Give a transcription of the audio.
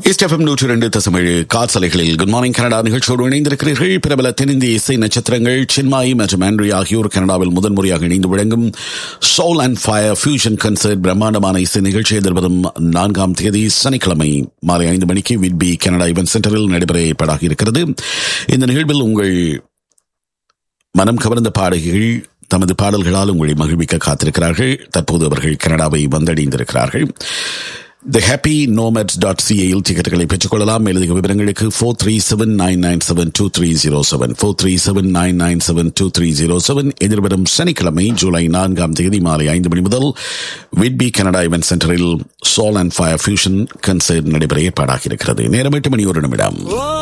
இஸ்டெஃபம் நூற்றி ரெண்டு தசமேழு காற்சலைகளில் குட் மார்னிங் கனடா நிகழ்ச்சியோடு இணைந்திருக்கிறீர்கள் பிரபல தென்னிந்திய இசை நட்சத்திரங்கள் சின்மாயி மற்றும் ஆண்ட்ரி ஆகியோர் கனடாவில் முதன்முறையாக இணைந்து வழங்கும் soul and fire fusion concert பிரம்மாண்டமான இசை நிகழ்ச்சி எதிர்வரும் நான்காம் தேதி சனிக்கிழமை மாலை ஐந்து மணிக்கு விட்பி கனடா இவென்ட் சென்டரில் நடைபெற ஏற்பாடாக இருக்கிறது இந்த நிகழ்வில் உங்கள் மனம் கவர்ந்த பாடகிகள் தமது பாடல்களால் உங்களை மகிழ்விக்க காத்திருக்கிறார்கள் தற்போது அவர்கள் கனடாவை வந்தடைந்திருக்கிறார்கள் தி ஹாப்பி நோமட்ஸ் டாட் சிஏயில் டிக்கெட்டுகளை பெற்றுக்கொள்ளலாம் மேலதிக விவரங்களுக்கு four three seven nine nine seven two three zero seven four three seven nine nine seven two three zero seven எதிர்வரும் சனிக்கிழமை ஜூலை நான்காம் தேதி மாலை ஐந்து மணி முதல் விட்பி கனடா இவென்ட் சென்டரில் soul and fire fusion concert நடைபெற ஏற்பாடாக இருக்கிறது நேரம் எட்டு மணி ஒரு நிமிடம்